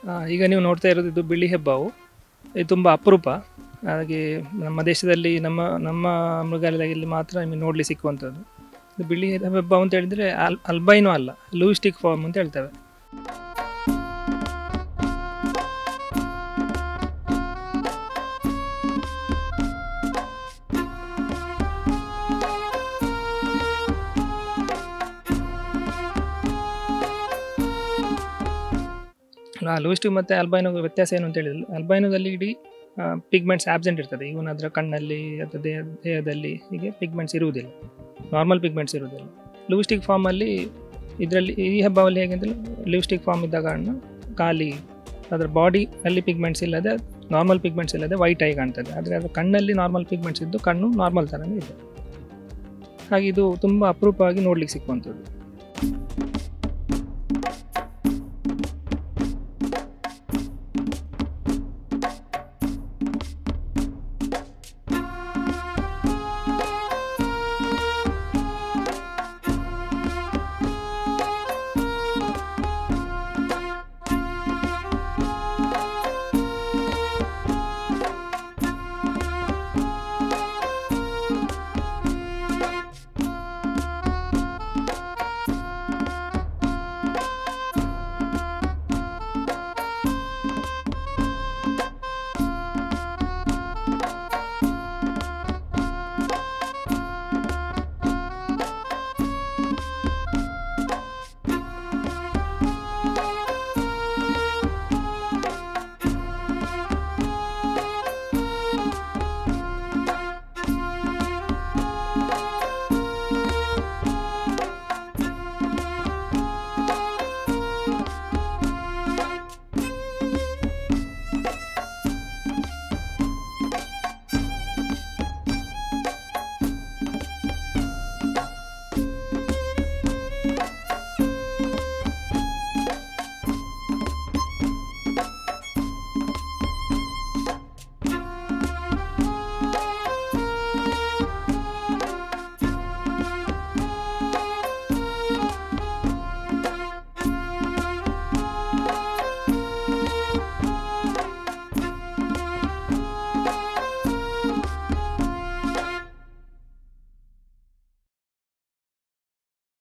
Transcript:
ಆ, ಈಗ ನೀವು ನೋಡ್ತಾ ಇರೋದು ಇದು ಬಿಳಿ ಹೆಬ್ಬಾವು ಇದು ತುಂಬ ಅಪರೂಪ ಹಾಗೆ ನಮ್ಮ ದೇಶದಲ್ಲಿ ನಮ್ಮ ನಮ್ಮ ಮೃಗಾಲಯದಲ್ಲಿ ಮಾತ್ರ ನಿಮಗೆ ನೋಡಲಿ ಸಿಕ್ಕುವಂಥದ್ದು ಇದು ಬಿಳಿ ಹೆಬ್ಬಾವು ಅಂತ ಹೇಳಿದರೆ ಅಲ್ ಅಲ್ಬೈನೋ ಅಲ್ಲ ಲೂಸ್ಟಿಕ್ ಫಾರ್ಮ್ ಅಂತ ಹೇಳ್ತೇವೆ ಲೂಸ್ಟಿಕ್ ಮತ್ತು ಅಲ್ಬೈನೋ ವ್ಯತ್ಯಾಸ ಏನು ಅಂತ ಹೇಳಿದ್ರೆ ಅಲ್ಬೈನೋದಲ್ಲಿ ಇಡೀ ಪಿಗ್ಮೆಂಟ್ಸ್ ಆಬ್ಸೆಂಟ್ ಇರ್ತದೆ ಇವನ್ ಅದರ ಕಣ್ಣಲ್ಲಿ ಅಥವಾ ದೇಹ ದೇಹದಲ್ಲಿ ಹೀಗೆ ಪಿಗ್ಮೆಂಟ್ಸ್ ಇರುವುದಿಲ್ಲ ನಾರ್ಮಲ್ ಪಿಗ್ಮೆಂಟ್ಸ್ ಇರುವುದಿಲ್ಲ ಲೂಸ್ಟಿಕ್ ಫಾರ್ಮಲ್ಲಿ ಇದರಲ್ಲಿ ಈ ಹಬ್ಬದಲ್ಲಿ ಹೇಗೆ ಅಂದರೆ ಲಿಪ್ಸ್ಟಿಕ್ ಫಾರ್ಮ್ ಇದ್ದ ಕಾರಣ ಖಾಲಿ ಅದರ ಬಾಡಿ ಅಲ್ಲಿ ಪಿಗ್ಮೆಂಟ್ಸ್ ಇಲ್ಲದೆ ನಾರ್ಮಲ್ ಪಿಗ್ಮೆಂಟ್ಸ್ ಇಲ್ಲದೆ ವೈಟ್ ಆಗಿ ಕಾಣ್ತದೆ ಆದರೆ ಅದರ ಕಣ್ಣಲ್ಲಿ ನಾರ್ಮಲ್ ಪಿಗ್ಮೆಂಟ್ಸ್ ಇದ್ದು ಕಣ್ಣು ನಾರ್ಮಲ್ ಥರನೇ ಇದೆ ಹಾಗೆ ಇದು ತುಂಬ ಅಪರೂಪವಾಗಿ ನೋಡ್ಲಿಕ್ಕೆ ಸಿಕ್ಕುವಂಥದ್ದು